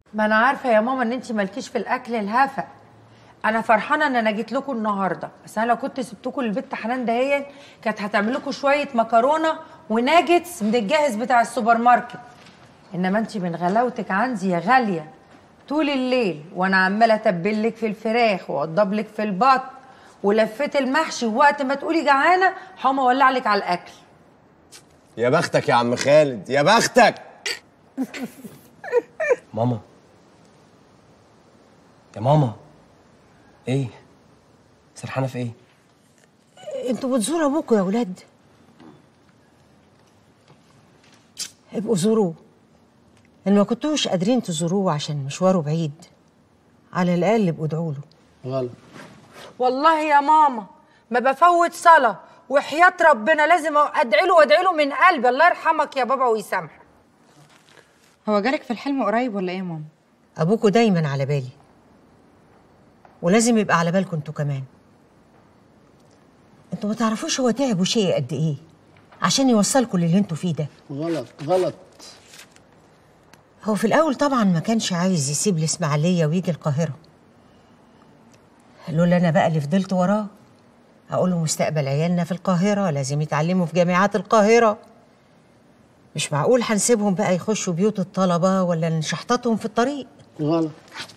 ما انا عارفه يا ماما ان انت مالكيش في الاكل الهفق انا فرحانه ان انا جيت لكم النهارده بس انا لو كنت سبتكم للبت حنان دهيا كانت هتعمل لكم شويه مكرونه وناجتس من الجاهز بتاع السوبر ماركت انما انت من غلاوتك عندي يا غاليه طول الليل وانا عماله اتبلك في الفراخ واوضب لك في البط ولفيت المحشي ووقت ما تقولي جعانه هقوم اولع لك على الاكل يا بختك يا عم خالد يا بختك ماما يا ماما ايه سرحانه في ايه انتوا بتزوروا ابوكوا يا ولاد ابقوا زوروه ان ما كنتوش قادرين تزوروه عشان مشواره بعيد على الاقل ابقوا ادعوا له غلط والله يا ماما ما بفوت صلاة وحياة ربنا لازم ادعي له وادعي له من قلبي الله يرحمك يا بابا ويسامحك هو جالك في الحلم قريب ولا ايه يا ماما ابوكوا دايما على بالي ولازم يبقى على بالكم انتوا كمان انتوا ما تعرفوش هو تعب وشيء قد ايه عشان يوصلكم للي انتوا فيه ده غلط غلط هو في الاول طبعا ما كانش عايز يسيب الاسماعيليه ويجي القاهره لولا انا بقى اللي فضلت وراه اقول له مستقبل عيالنا في القاهره لازم يتعلموا في جامعات القاهره مش معقول هنسيبهم بقى يخشوا بيوت الطلبه ولا نشحططهم في الطريق غلط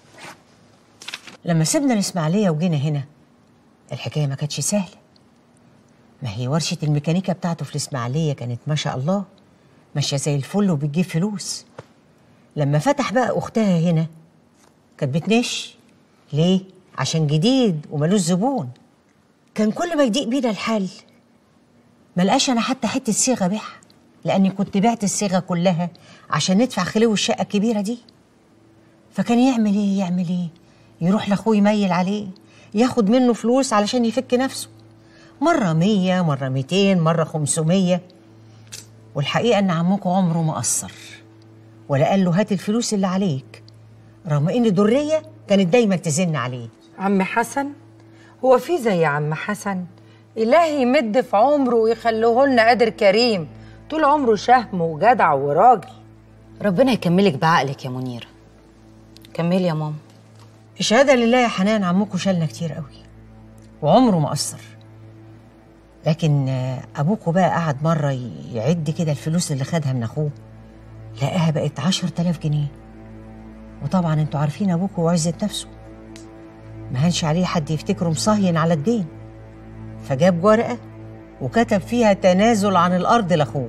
لما سيبنا الإسماعيلية وجينا هنا الحكاية ما كانتش سهلة ما هي ورشة الميكانيكا بتاعته في الإسماعيلية كانت ما شاء الله ماشية زي الفل وبتجيب فلوس لما فتح بقى أختها هنا كانت بتنش ليه؟ عشان جديد وملوش زبون كان كل ما يضيق بينا الحال ملقاش أنا حتى حتة صيغة بيعها لأني كنت بعت الصيغة كلها عشان ندفع خلو الشقة الكبيرة دي فكان يعمل ايه يعمل ايه يروح لاخوه يميل عليه ياخد منه فلوس علشان يفك نفسه مرة مية مرة ميتين مرة خمسمية والحقيقة ان عمكم عمره ما قصر ولا قال له هات الفلوس اللي عليك رغم ان درية كانت دايما تزن عليه عم حسن هو في زي عم حسن إلهي يمد في عمره ويخليه لنا قادر كريم طول عمره شهم وجدع وراجل ربنا يكملك بعقلك يا منيرة كملي يا ماما الشهادة لله يا حنان عمكم شالنا كتير قوي وعمره ما قصر لكن آه، أبوكوا بقى قعد مرة يعد كده الفلوس اللي خدها من أخوه لقاها بقت عشر تلاف جنيه وطبعا انتوا عارفين أبوكوا وعزة نفسه ما هنش عليه حد يفتكره مصهين على الدين فجاب ورقة وكتب فيها تنازل عن الأرض لأخوه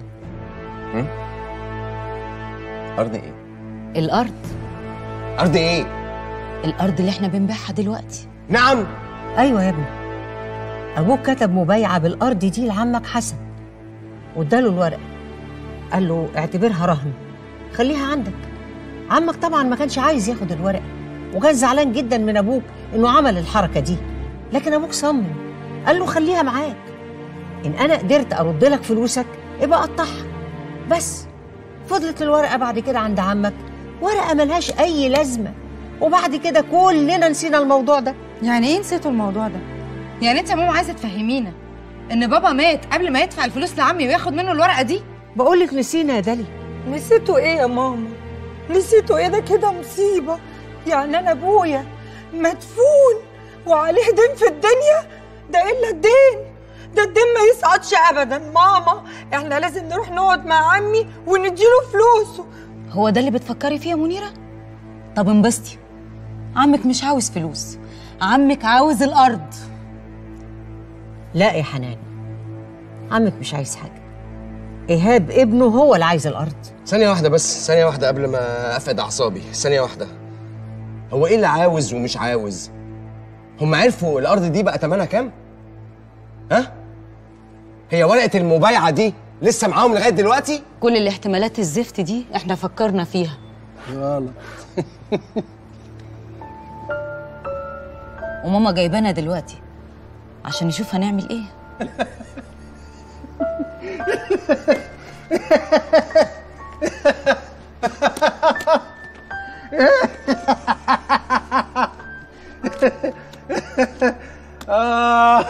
ارض ايه الأرض ارض ايه الأرض اللي احنا بنبيعها دلوقتي نعم أيوة يا ابني أبوك كتب مبايعة بالأرض دي لعمك حسن واداله الورقة قال له اعتبرها رهن خليها عندك عمك طبعا ما كانش عايز ياخد الورقة وكان زعلان جدا من أبوك إنه عمل الحركة دي لكن أبوك صمم قال له خليها معاك إن أنا قدرت أرد لك فلوسك يبقى قطعها بس فضلت الورقة بعد كده عند عمك ورقة ملهاش أي لازمة وبعد كده كلنا نسينا الموضوع ده يعني ايه نسيتوا الموضوع ده يعني انت يا ماما عايزه تفهمينا ان بابا مات قبل ما يدفع الفلوس لعمي وياخد منه الورقه دي بقول لك نسينا يا دالي نسيتوا ايه يا ماما نسيتوا ايه ده كده مصيبة يعني انا ابويا مدفون وعليه دين في الدنيا ده الا الدين ده الدين ما يسقطش ابدا ماما احنا لازم نروح نقعد مع عمي ونديله فلوسه هو ده اللي بتفكري فيه يا منيرة طب انبسطي عمك مش عاوز فلوس عمك عاوز الأرض لا يا حنان عمك مش عايز حاجة إيهاب ابنه هو اللي عايز الأرض ثانية واحدة بس ثانية واحدة قبل ما أفقد أعصابي ثانية واحدة هو إيه اللي عاوز ومش عاوز؟ هم عرفوا الأرض دي بقى تمنها كام؟ ها؟ هي ورقة المبايعة دي لسه معاهم لغاية دلوقتي؟ كل الاحتمالات الزفت دي احنا فكرنا فيها غلط وماما جايبانا دلوقتي عشان نشوف هنعمل ايه آه.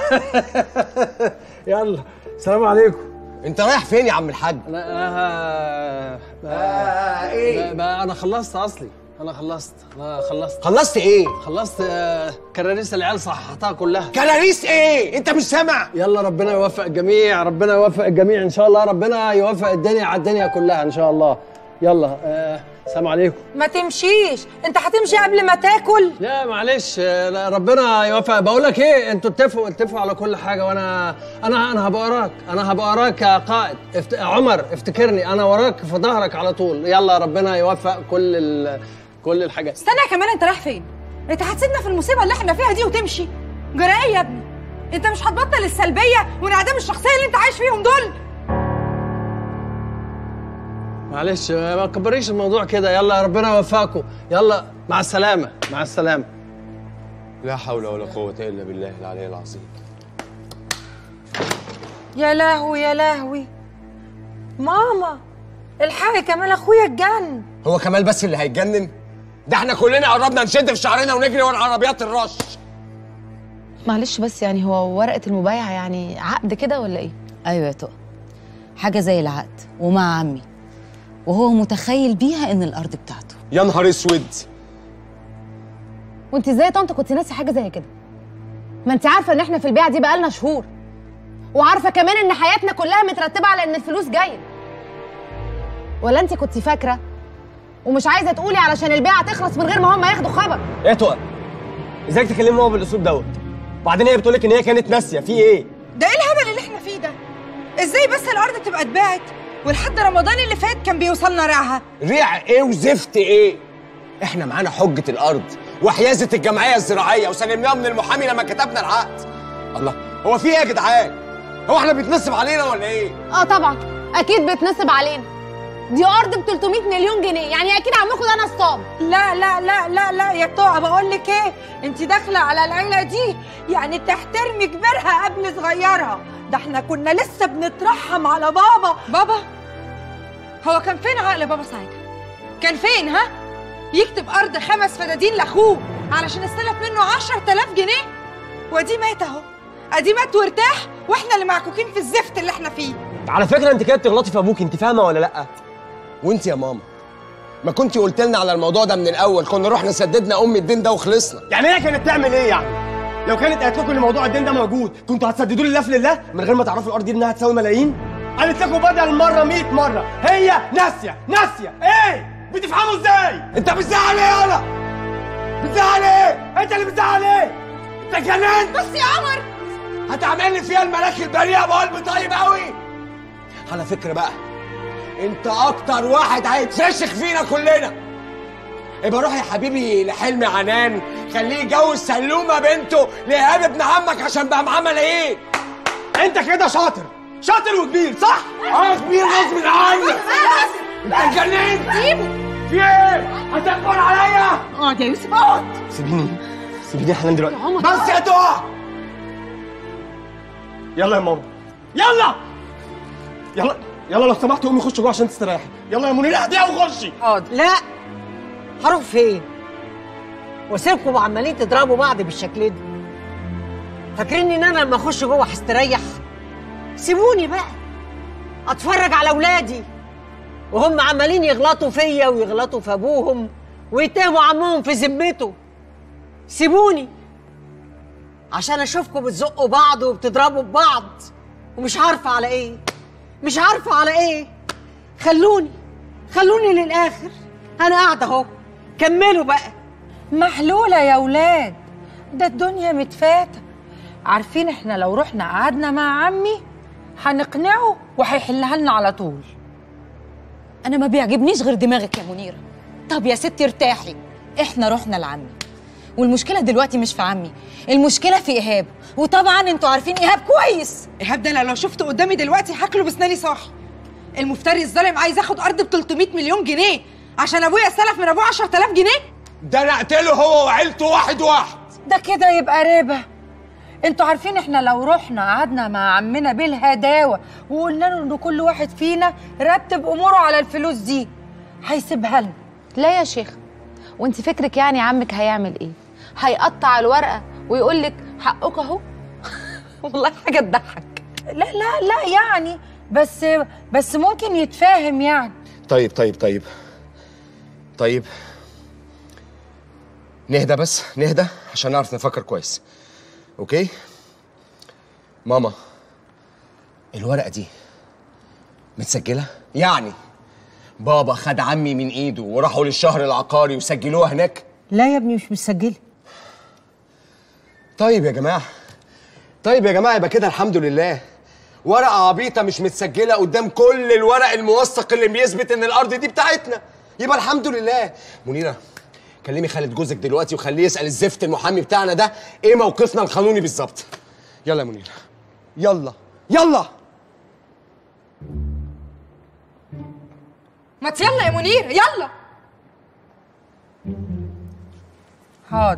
يلا السلام عليكم أنت رايح فين يا عم الحاج؟ لا آه. آه، إيه؟ بقى انا خلصت اصلي انا خلصت انا خلصت خلصت ايه خلصت آه، كراريس العيال صححتها كلها كلاريس ايه انت مش سامع يلا ربنا يوفق الجميع ربنا يوفق الجميع ان شاء الله ربنا يوفق الدنيا على الدنيا كلها ان شاء الله يلا آه، السلام عليكم ما تمشيش انت هتمشي قبل ما تاكل لا معلش آه، لا، ربنا يوفق بقول لك ايه انتوا اتفقوا اتفقوا على كل حاجه وانا انا انا هبقى وراك انا هبقى وراك يا قائد افت... عمر افتكرني انا وراك في ظهرك على طول يلا ربنا يوفق كل ال... كل الحاجات استنى كمان انت رايح فين انت هتسيبنا في المصيبه اللي احنا فيها دي وتمشي جرى ايه يا ابني انت مش هتبطل السلبيه وانعدام الشخصيه اللي انت عايش فيهم دول معلش آه، ما تكبريش الموضوع كده يلا ربنا يوفقكم يلا مع السلامه مع السلامه لا حول ولا قوه الا بالله العلي العظيم يا لهوي يا لهوي ماما الحقي كمال اخويا اتجن هو كمال بس اللي هيتجنن ده احنا كلنا قربنا نشد في شعرنا ونجري ورا عربيات الرش معلش بس يعني هو ورقة المبايعة يعني عقد كده ولا ايه؟ ايوه يا تقى حاجه زي العقد ومع عمي وهو متخيل بيها ان الارض بتاعته يا نهار اسود وانت ازاي يا طنط كنت ناسي حاجة زي كده؟ ما انت عارفة ان احنا في البيعة دي بقالنا شهور وعارفة كمان ان حياتنا كلها مترتبة على ان الفلوس جاية ولا انت كنت فاكرة ومش عايزة تقولي علشان البيعة تخلص من غير ما هم ياخدوا خبر ايه تقى ازاي تكلمي ماما بالاسلوب دوت وبعدين هي بتقول لك ان هي كانت ناسيه في ايه ده ايه الهبل اللي احنا فيه ده ازاي بس الارض تبقى اتباعت ولحد رمضان اللي فات كان بيوصلنا ريعها ريع ايه وزفت ايه احنا معانا حجه الارض وحيازه الجمعيه الزراعيه وسلمناها من المحامي لما كتبنا العقد الله هو في ايه يا جدعان هو احنا بيتنصب علينا ولا ايه اه طبعا اكيد بتنصب علينا دي ارض ب 300 مليون جنيه يعني اكيد عمكم ده نصاب لا لا لا لا لا يا طوع بقول لك ايه انت داخله على العيله دي يعني تحترمي كبيرها قبل صغيرها ده احنا كنا لسه بنترحم على بابا بابا هو كان فين عقل بابا ساعتها كان فين ها يكتب ارض خمس فدادين لاخوه علشان استلف منه 10000 جنيه ودي مات اهو ادي مات وارتاح واحنا اللي معكوكين في الزفت اللي احنا فيه على فكره انت كده بتغلطي في ابوك انت فاهمه ولا لا وانت يا ماما ما كنتي قلت لنا على الموضوع ده من الاول كنا رحنا سددنا ام الدين ده وخلصنا يعني هي كانت تعمل ايه يعني لو كانت قالت لكم ان موضوع الدين ده موجود كنتوا هتسددوا لي الله في لله من غير ما تعرفوا الارض دي انها تساوي ملايين قالت لكم بدل مره 100 مره هي ناسيه ناسيه ايه بتفهموا ازاي انت بتزعل ايه يالا بتزعل ايه انت اللي بتزعل ايه انت جننت بس يا عمر هتعمل لي فيها الملاك البريئه بقلب طيب قوي على فكره بقى انت اكتر واحد هيتفشخ فينا كلنا يبقى روح يا حبيبي لحلمي عنان خليه يجوز سلومه بنته لايهاب ابن عمك عشان بقى معاه ملايين انت كده شاطر شاطر وكبير صح اه كبير غصب عنك انت اتجننت سيبه في ايه هتكبر عليا اقعد يا يوسف اقعد سيبيني سيبيني يا حنان دلوقتي بس يا دعاء يلا يا ماما يلا يلا يلا لو سمحت قومي خش جوه عشان تستريحي يلا يا منير اهديها وخشي حاضر لا هروح فين واسيبكم عمالين تضربوا بعض بالشكل ده فاكرين ان انا لما اخش جوه هستريح سيبوني بقى اتفرج على اولادي وهم عمالين يغلطوا فيا ويغلطوا في ابوهم ويتهموا عمهم في ذمته سيبوني عشان اشوفكم بتزقوا بعض وبتضربوا ببعض ومش عارفه على ايه مش عارفه على ايه خلوني خلوني للاخر انا قاعده اهو كملوا بقى محلوله يا ولاد ده الدنيا متفاته عارفين احنا لو رحنا قعدنا مع عمي هنقنعه وهيحلها لنا على طول انا ما بيعجبنيش غير دماغك يا منيره طب يا ستي ارتاحي احنا رحنا لعمي والمشكله دلوقتي مش في عمي المشكله في ايهاب وطبعا انتوا عارفين ايهاب كويس ايهاب ده انا لو شفته قدامي دلوقتي هاكله بسناني صاحي المفتري الظالم عايز ياخد ارض ب 300 مليون جنيه عشان ابويا استلف من ابوه 10000 جنيه ده انا اقتله هو وعيلته واحد واحد ده كده يبقى ربا انتوا عارفين احنا لو رحنا قعدنا مع عمنا بالهداوه وقلنا له ان كل واحد فينا رتب اموره على الفلوس دي هيسيبها لنا لا يا شيخ وانت فكرك يعني عمك هيعمل ايه هيقطع الورقه ويقول لك حقك اهو والله حاجه تضحك لا لا لا يعني بس بس ممكن يتفاهم يعني طيب طيب طيب طيب نهدى بس نهدى عشان نعرف نفكر كويس اوكي ماما الورقه دي متسجله يعني بابا خد عمي من ايده وراحوا للشهر العقاري وسجلوها هناك لا يا ابني مش مسجله طيب يا جماعه طيب يا جماعه يبقى كده الحمد لله ورقه عبيطه مش متسجله قدام كل الورق الموثق اللي بيثبت ان الارض دي بتاعتنا يبقى الحمد لله منيره كلمي خالد جوزك دلوقتي وخليه يسال الزفت المحامي بتاعنا ده ايه موقفنا القانوني بالظبط يلا يا منيره يلا يلا ما يلا يا منير يلا حاضر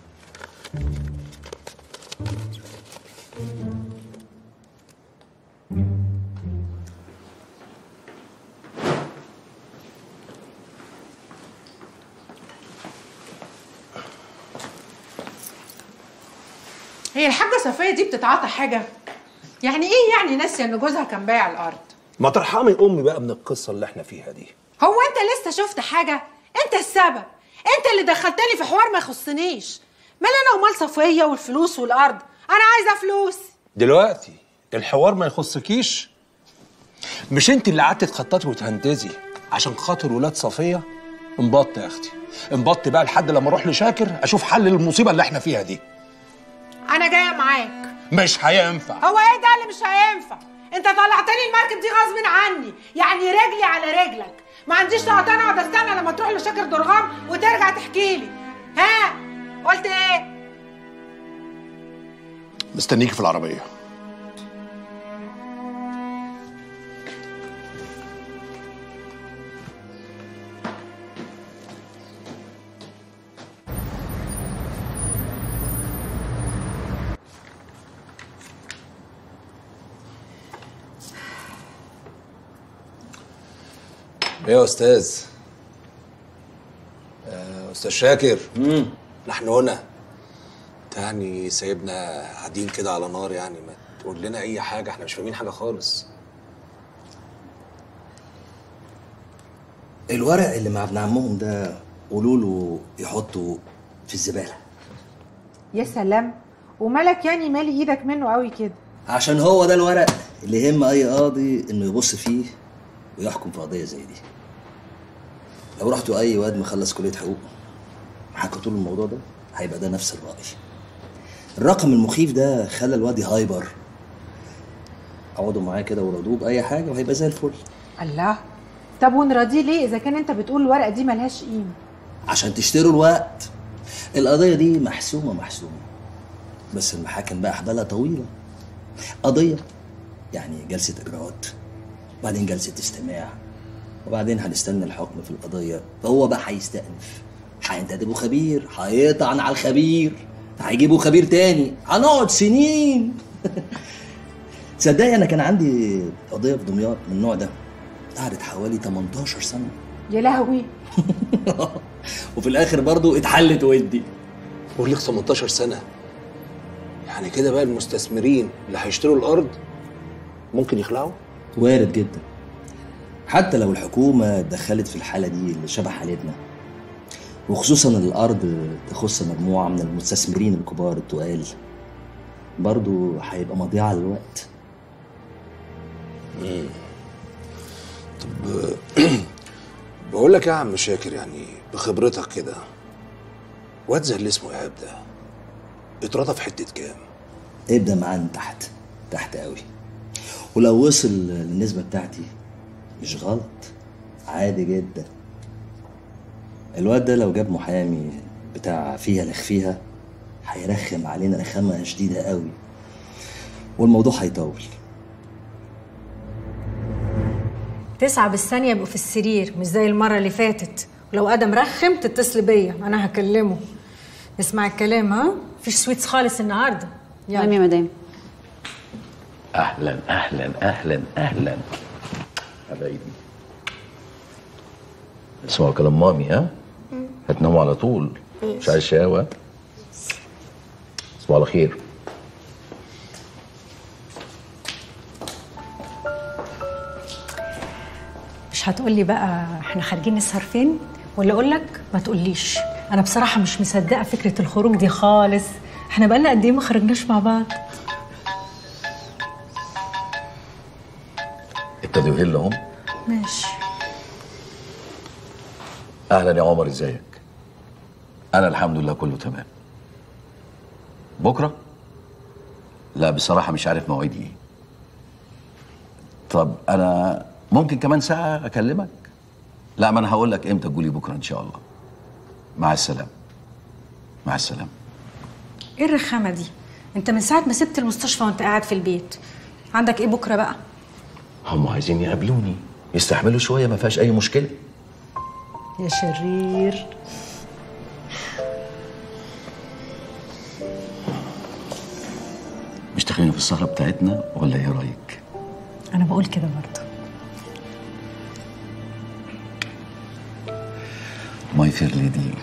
هي الحاجة صفية دي بتتعاطى حاجة يعني ايه يعني ناسية ان جوزها كان بايع الارض ما ترحمي امي بقى من القصه اللي احنا فيها دي هو انت لسه شفت حاجة انت السبب انت اللي دخلتني في حوار ما يخصنيش مال انا ومال صفية والفلوس والارض انا عايزة فلوس دلوقتي الحوار ما يخصكيش مش انت اللي قعدتي تخططي وتهندزي عشان خاطر ولاد صفيه انبط يا اختي انبط بقى لحد لما اروح لشاكر اشوف حل للمصيبه اللي احنا فيها دي انا جاية معاك مش هينفع هو ايه ده اللي مش هينفع انت طلعتني المركب دي غصب عني يعني رجلي على رجلك ما عنديش طاقه انا اقعد استنى لما تروح لشاكر درغام وترجع تحكي لي ها قلت ايه مستنيكي في العربيه ايه يا استاذ آه، استاذ شاكر نحن هنا يعني سايبنا قاعدين كده على نار يعني ما تقول لنا اي حاجه احنا مش فاهمين حاجه خالص الورق اللي مع ابن عمهم ده قولوا له يحطه في الزباله يا سلام ومالك يعني مالي ايدك منه قوي كده عشان هو ده الورق اللي يهم اي قاضي انه يبص فيه ويحكم في قضيه زي دي لو رحتوا اي واد مخلص كليه حقوق حكيتوا له الموضوع ده هيبقى ده نفس الراي الرقم المخيف ده خلى الواد هايبر اقعدوا معاه كده ورضوه باي حاجه وهيبقى زي الفل الله طب ونراضيه ليه اذا كان انت بتقول الورقه دي ملهاش قيمه عشان تشتروا الوقت القضية دي محسومة محسومة بس المحاكم بقى حبالها طويلة قضية يعني جلسة إجراءات وبعدين جلسة استماع وبعدين هنستنى الحكم في القضية فهو بقى هيستأنف هينتدبوا خبير هيطعن على الخبير هيجيبوا خبير تاني هنقعد سنين تصدقي أنا كان عندي قضية في دمياط من النوع ده قعدت حوالي 18 سنة يا لهوي وفي الآخر برضو اتحلت ودي بقول لك 18 سنه يعني كده بقى المستثمرين اللي هيشتروا الارض ممكن يخلعوا وارد جدا حتى لو الحكومة اتدخلت في الحالة دي اللي شبه حالتنا وخصوصا إن الأرض تخص مجموعة من المستثمرين الكبار التقال برضو هيبقى مضيعة للوقت بقول لك يا عم شاكر يعني بخبرتك كده واد زي اللي اسمه ايهاب ده اترضى في حته كام ابدأ معاه من تحت تحت قوي ولو وصل للنسبة بتاعتي مش غلط عادي جدا الواد ده لو جاب محامي بتاع فيها لخفيها هيرخم علينا رخامة شديدة قوي والموضوع هيطول تسعة بالثانية يبقوا في السرير مش زي المرة اللي فاتت ولو آدم رخم تتصل بيا أنا هكلمه اسمع الكلام ها مفيش سويتس خالص النهاردة نعم يا مدام اهلا اهلا اهلا اهلا حبايبي اسمعوا كلام مامي ها هتناموا على طول مش عايز شقاوة تصبحوا على خير مش هتقولي بقى احنا خارجين نسهر فين ولا أقولك ما تقوليش انا بصراحه مش مصدقه فكره الخروج دي خالص احنا بقالنا قد ايه ما خرجناش مع بعض ابتدوا يهلوا هم ماشي اهلا يا عمر ازيك انا الحمد لله كله تمام بكره لا بصراحه مش عارف مواعيدي ايه طب انا ممكن كمان ساعه اكلمك لا ما انا هقول لك امتى تقولي بكره ان شاء الله مع السلامه مع السلامه ايه الرخامه دي انت من ساعه ما سبت المستشفى وانت قاعد في البيت عندك ايه بكره بقى هم عايزين يقابلوني يستحملوا شويه ما فيهاش اي مشكله يا شرير مش تخلينا في السهره بتاعتنا ولا ايه رايك انا بقول كده برضه ماي فير ليدي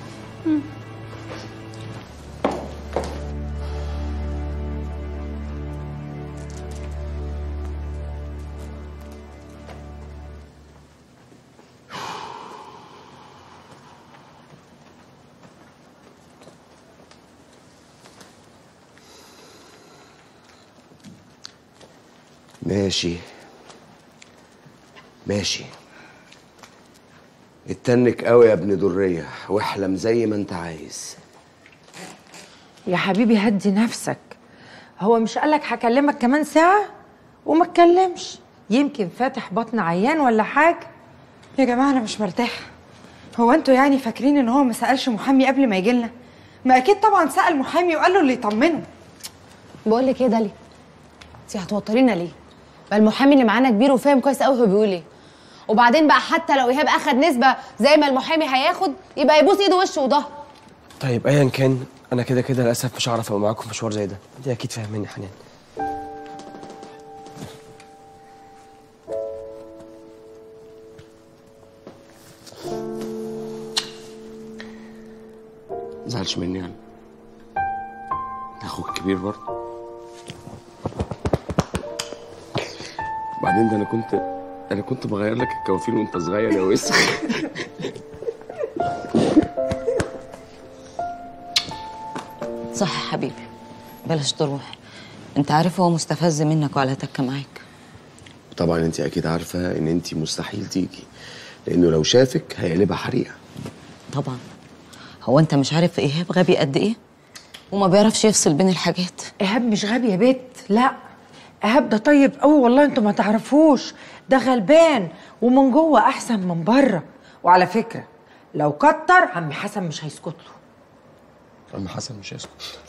ماشي ماشي اتنك قوي يا ابن درية واحلم زي ما انت عايز يا حبيبي هدي نفسك هو مش قالك هكلمك كمان ساعة وما اتكلمش يمكن فاتح بطن عيان ولا حاجة يا جماعه انا مش مرتاحه هو انتوا يعني فاكرين ان هو ما سالش محامي قبل ما يجي لنا ما اكيد طبعا سال محامي وقال له اللي يطمنه بقول لك ايه داليا انت هتوترينا ليه ما المحامي اللي معانا كبير وفاهم كويس قوي هو بيقول ايه وبعدين بقى حتى لو ايهاب اخد نسبه زي ما المحامي هياخد يبقى يبوس ايده وشه وظهر طيب ايا كان انا كده كده للاسف مش هعرف ابقى معاكم في مشوار زي ده دي اكيد فاهماني يا حنان مزعلش مني يعني اخوك كبير برضه بعدين ده انا كنت انا كنت بغير لك الكوافير وانت صغير يا وسخ صح يا حبيبي بلاش تروح انت عارف هو مستفز منك وعلى تكه معاك طبعا انت اكيد عارفه ان انت مستحيل تيجي لانه لو شافك هيقلبها حريقه طبعا هو انت مش عارف ايهاب غبي قد ايه وما بيعرفش يفصل بين الحاجات ايهاب مش غبي يا بت لا ايهاب ده طيب قوي والله انتوا ما تعرفوش ده غلبان ومن جوه احسن من بره وعلى فكره لو كتر عم حسن مش هيسكت له عم حسن مش هيسكت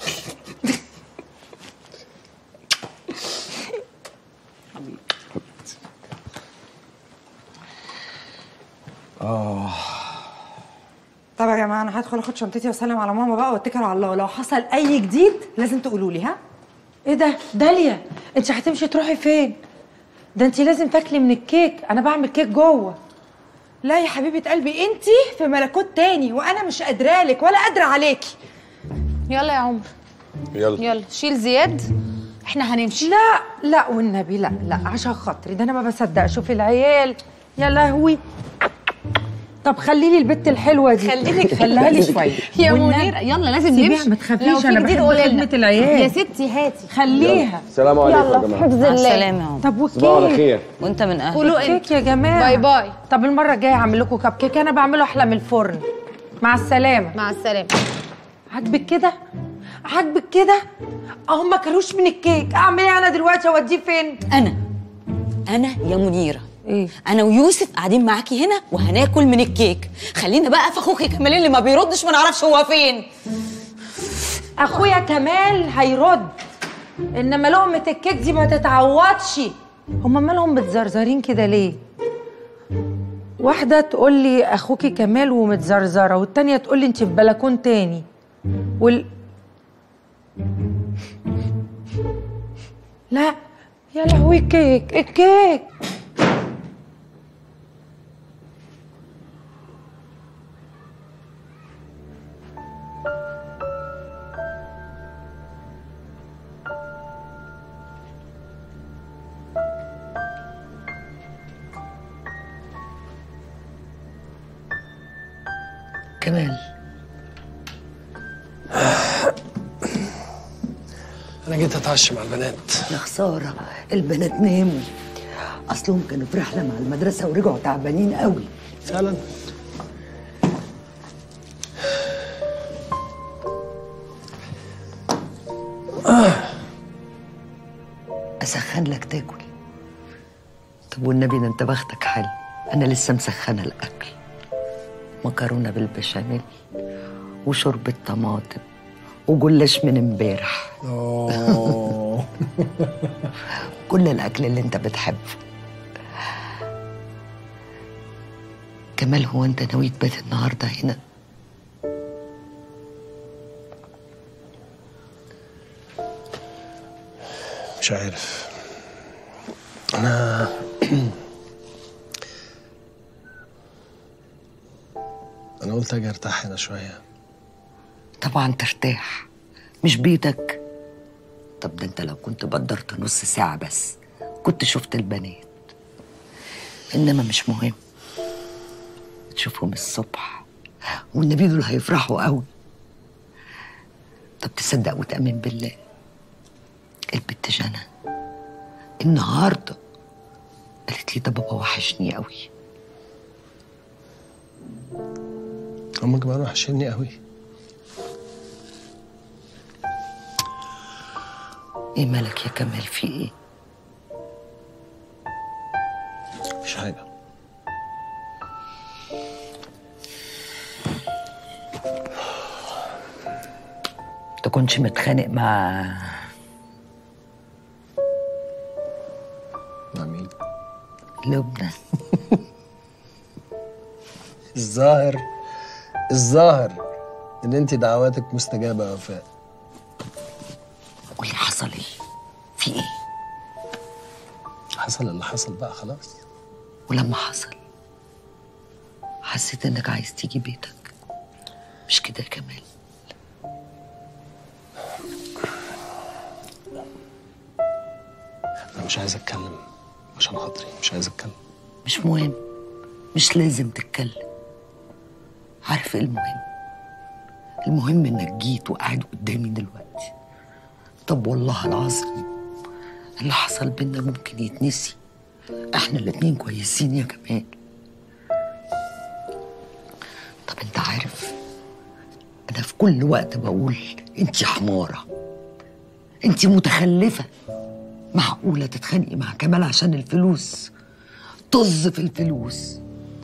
اه طب يا جماعه انا هدخل اخد شنطتي واسلم على ماما بقى واتكل على الله ولو حصل اي جديد لازم تقولوا لي ها ايه ده داليا انت هتمشي تروحي فين ده انت لازم تاكلي من الكيك انا بعمل كيك جوه لا يا حبيبه قلبي انتي في ملكوت تاني وانا مش قادره لك ولا قادره عليكي يلا يا عمر يلا يلا شيل زياد احنا هنمشي لا لا والنبي لا لا عشان خاطري ده انا ما بصدق اشوف العيال يا لهوي طب خلي لي البت الحلوه دي خليلك خليها لي شويه يا والنبي. منير يلا لازم سيبيها، نمشي ما تخافيش، لو في أنا جديد بحب قولي لنا. خدمة العيال. يا ستي هاتي خليها السلام عليكم يا يلا في جماعه حفظ مع الله السلامه يا عمر طب صباح على وكيك خير وانت من اهلك كلوا انت كيك يا جماعه باي باي طب المره الجايه هعمل لكم كب كيك انا بعمله احلى من الفرن مع السلامه مع السلامه عاجبك كده عاجبك كده اهو ما كلوش من الكيك اعمل ايه انا دلوقتي اوديه فين انا انا يا منيره ايه انا ويوسف قاعدين معاكي هنا وهناكل من الكيك خلينا بقى في اخوكي كمال اللي ما بيردش ما نعرفش هو فين اخويا كمال هيرد انما لقمه الكيك دي ما تتعوضش هما مالهم متزرزرين كده ليه واحده تقول لي اخوكي كمال ومتزرزره والتانيه تقول لي انت في بلكون تاني وال لا يا لهوي الكيك الكيك كمال انا جيت اتعشى مع البنات يا خساره البنات ناموا اصلهم كانوا في رحله مع المدرسه ورجعوا تعبانين قوي فعلا اسخن لك تاكل طب والنبي ده انت بختك حلو انا لسه مسخنه الاكل مكرونه بالبشاميل وشوربه طماطم وجلاش من امبارح كل الاكل اللي انت بتحبه كمال هو انت ناوي تبات النهارده هنا مش عارف انا انا قلت اجي ارتاح هنا شويه طبعا ترتاح مش بيتك طب ده انت لو كنت بدرت نص ساعة بس كنت شفت البنات انما مش مهم تشوفهم الصبح والنبي دول هيفرحوا قوي طب تصدق وتأمن بالله البت جنى النهارده قالت لي ده بابا وحشني قوي هم كمان وحشني قوي ايه مالك يا كمال في ايه مش حاجه تكونش متخانق مع مع مين لبنى الظاهر الظاهر ان انت دعواتك مستجابه يا وفاء واللي حصل ايه في ايه حصل اللي حصل بقى خلاص ولما حصل حسيت انك عايز تيجي بيتك مش كده يا كمال انا مش عايز اتكلم عشان خاطري مش عايز اتكلم مش مهم مش لازم تتكلم عارف ايه المهم المهم انك جيت وقاعد قدامي دلوقتي طب والله العظيم اللي حصل بينا ممكن يتنسي احنا الاتنين كويسين يا كمال طب انت عارف انا في كل وقت بقول انت حماره انت متخلفه معقوله تتخانقي مع كمال عشان الفلوس طز في الفلوس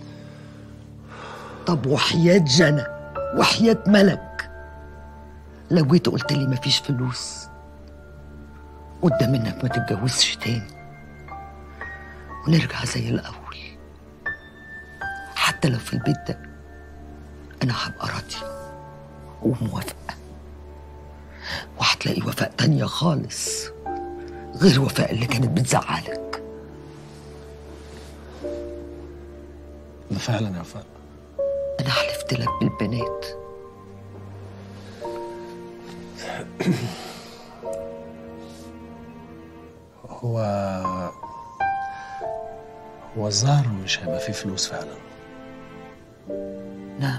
طب وحياة جنى وحياة ملك لو جيت قلت لي مفيش فلوس قدام انك ما تتجوزش تاني ونرجع زي الاول حتى لو في البيت ده انا هبقى راضيه وموافقه وهتلاقي وفاء تانية خالص غير وفاء اللي كانت بتزعلك ده فعلا يا وفاء انا حلفت لك بالبنات هو هو الظاهر مش هيبقى فيه فلوس فعلا نعم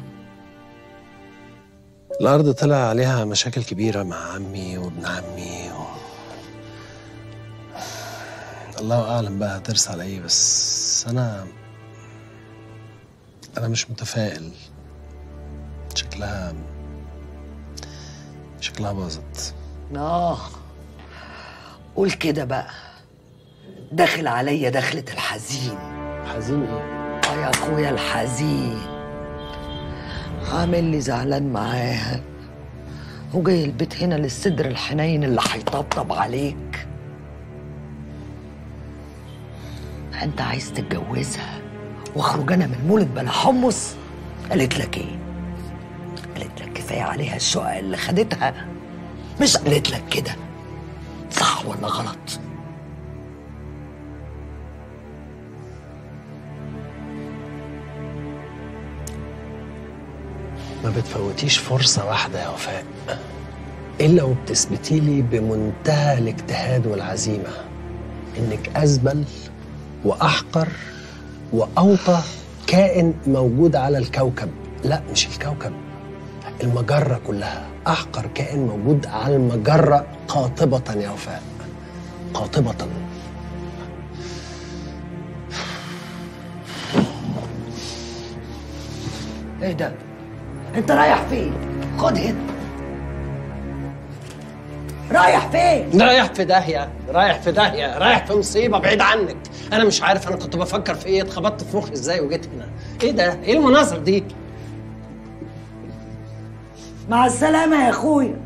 الأرض طلع عليها مشاكل كبيرة مع عمي وابن عمي و... الله أعلم بقى هترسى على إيه بس أنا أنا مش متفائل شكلها شكلها باظت اه قول كده بقى داخل عليا دخلة الحزين حزين ايه؟ اه يا اخويا الحزين عامل لي زعلان معاها وجاي البيت هنا للصدر الحنين اللي هيطبطب عليك انت عايز تتجوزها واخرج انا من مولد بلا حمص قالت لك ايه قالت لك كفايه عليها الشقق اللي خدتها مش قالت لك كده صح ولا غلط ما بتفوتيش فرصة واحدة يا وفاء إلا وبتثبتي لي بمنتهى الاجتهاد والعزيمة إنك أزبل وأحقر وأوطى كائن موجود على الكوكب لا مش الكوكب المجرة كلها أحقر كائن موجود على المجرة قاطبة يا وفاء قاطبة ايه ده؟ انت رايح فين؟ خد هنا رايح فين؟ رايح في داهية رايح في داهية رايح في مصيبة بعيد عنك أنا مش عارف أنا كنت بفكر في إيه اتخبطت في مخي إزاي وجيت هنا إيه ده؟ إيه المناظر دي؟ مع السلامة يا اخويا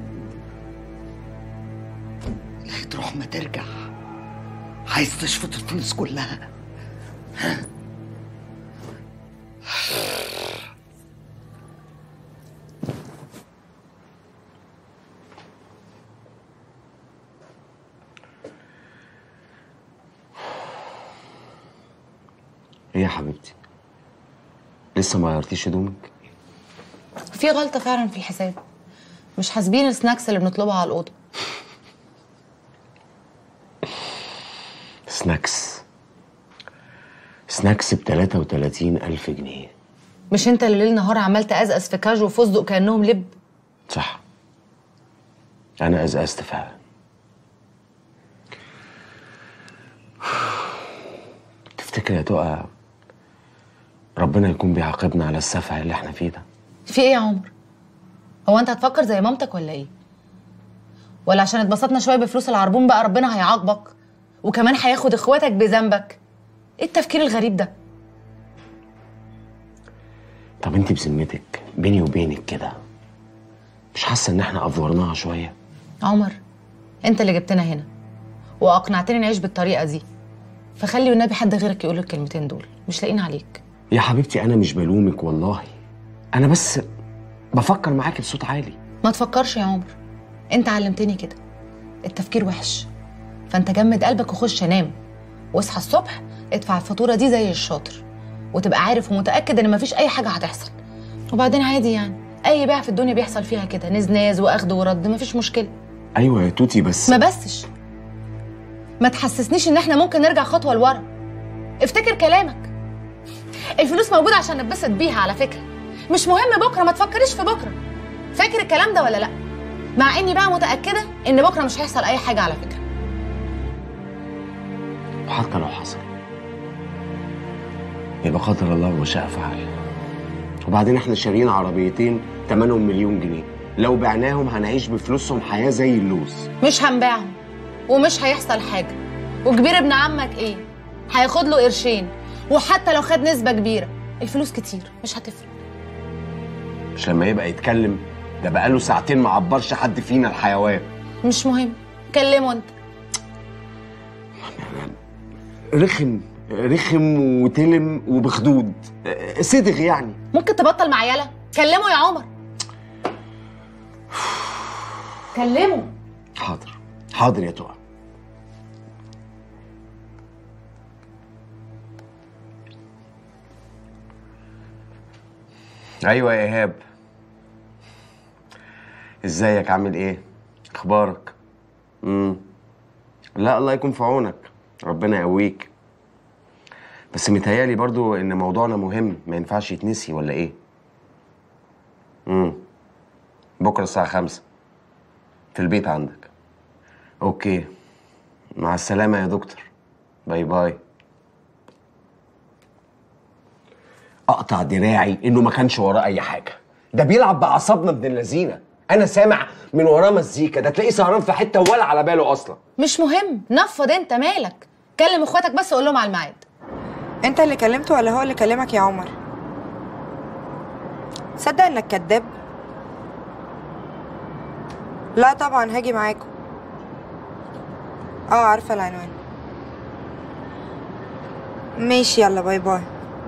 لا تروح ما ترجع عايز تشفط الفلوس كلها ايه يا حبيبتي لسه ما غيرتيش هدومك في غلطة فعلا في الحساب مش حاسبين السناكس اللي بنطلبها على الأوضة سناكس سناكس ب 33 ألف جنيه مش انت اللي ليل نهار عمال تأزأز في كاجو وفستق كأنهم لب صح أنا أزأزت فعلا تفتكر يا تقى ربنا يكون بيعاقبنا على السفه اللي احنا فيه ده في ايه يا عمر هو انت هتفكر زي مامتك ولا ايه ولا عشان اتبسطنا شويه بفلوس العربون بقى ربنا هيعاقبك وكمان هياخد اخواتك بذنبك ايه التفكير الغريب ده طب انت بذمتك بيني وبينك كده مش حاسه ان احنا افورناها شويه عمر انت اللي جبتنا هنا واقنعتني نعيش بالطريقه دي فخلي والنبي حد غيرك يقول الكلمتين دول مش لاقيين عليك يا حبيبتي انا مش بلومك والله انا بس بفكر معاكي بصوت عالي ما تفكرش يا عمر انت علمتني كده التفكير وحش فانت جمد قلبك وخش نام واصحى الصبح ادفع الفاتوره دي زي الشاطر وتبقى عارف ومتاكد ان مفيش اي حاجه هتحصل وبعدين عادي يعني اي بيع في الدنيا بيحصل فيها كده نزناز واخد ورد مفيش مشكله ايوه يا توتي بس ما بسش ما تحسسنيش ان احنا ممكن نرجع خطوه لورا افتكر كلامك الفلوس موجوده عشان نتبسط بيها على فكره مش مهم بكره ما تفكريش في بكره فاكر الكلام ده ولا لا مع اني بقى متاكده ان بكره مش هيحصل اي حاجه على فكره وحتى لو حصل يبقى قدر الله وما شاء فعل وبعدين احنا شاريين عربيتين تمنهم مليون جنيه لو بعناهم هنعيش بفلوسهم حياه زي اللوز مش هنبيعهم ومش هيحصل حاجه وكبير ابن عمك ايه هياخد له قرشين وحتى لو خد نسبه كبيره الفلوس كتير مش هتفرق مش لما يبقى يتكلم ده بقاله ساعتين ما عبرش حد فينا الحيوان مش مهم كلمه انت رخم رخم وتلم وبخدود اه، صدغ يعني ممكن تبطل مع يالا كلمه يا عمر كلمه حاضر حاضر يا تقى ايوه يا ايهاب ازيك عامل ايه اخبارك امم لا الله يكون في عونك ربنا يقويك بس متهيألي برضو ان موضوعنا مهم ما ينفعش يتنسي ولا ايه امم بكره الساعه خمسة في البيت عندك اوكي مع السلامه يا دكتور باي باي اقطع دراعي انه ما كانش وراه اي حاجه ده بيلعب باعصابنا ابن اللذينه انا سامع من وراه مزيكا ده تلاقيه سهران في حته ولا على باله اصلا مش مهم نفض انت مالك كلم اخواتك بس وقول لهم على الميعاد انت اللي كلمته ولا هو اللي كلمك يا عمر تصدق انك كذاب لا طبعا هاجي معاكم اه عارفه العنوان ماشي يلا باي باي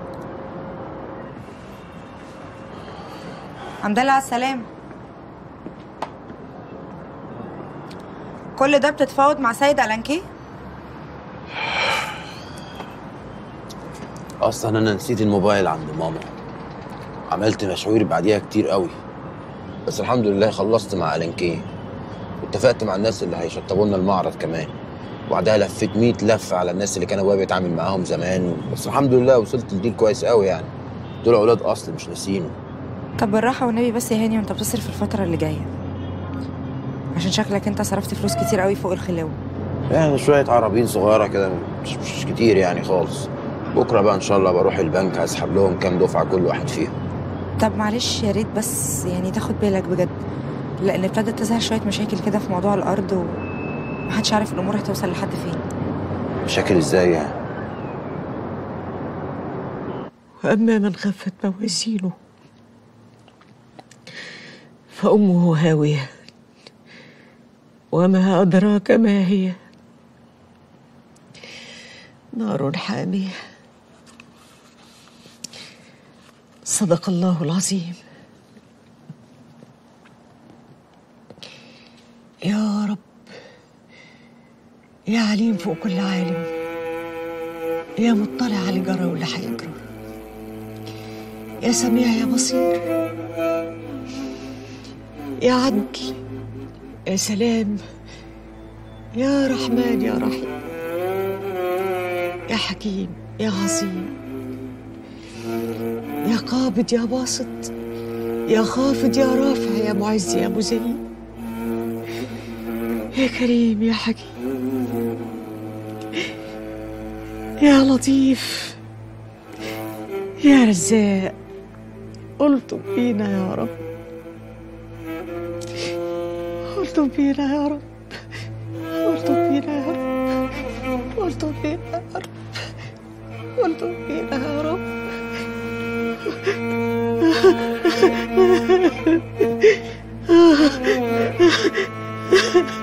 الحمد لله على السلامة كل ده بتتفاوض مع سيد ألانكي؟ اصلا انا نسيت الموبايل عند ماما عملت مشاوير بعديها كتير قوي بس الحمد لله خلصت مع الانكيه واتفقت مع الناس اللي هيشطبوا لنا المعرض كمان وبعدها لفيت 100 لفه على الناس اللي كان ابويا بيتعامل معاهم زمان بس الحمد لله وصلت لديل كويس قوي يعني دول اولاد اصل مش ناسينه طب بالراحه والنبي بس يا هاني وانت بتصرف الفتره اللي جايه عشان شكلك انت صرفت فلوس كتير قوي فوق الخلاوه يعني شوية عربين صغيرة كده مش, مش كتير يعني خالص بكرة بقى إن شاء الله بروح البنك هسحب لهم كام دفعة كل واحد فيهم طب معلش يا ريت بس يعني تاخد بالك بجد لان ابتدت تظهر شويه مشاكل كده في موضوع الارض ومحدش عارف الامور هتوصل لحد فين مشاكل إزاي يعني وأما من خفت موازينه فأمه هاوية وما أدراك ما هي نار حامية صدق الله العظيم يا رب يا عليم فوق كل عالم يا مطلع على اللي جرى واللي هيجرى يا سميع يا بصير يا عدل يا سلام يا رحمن يا رحيم يا حكيم يا عظيم يا قابض يا باسط يا خافض يا رافع يا معز يا مذل يا كريم يا حكيم يا لطيف يا رزاق الطف بينا يا رب الطف بينا يا رب الطف بينا يا رب الطف بينا يا رب الطف بينا يا رب Ah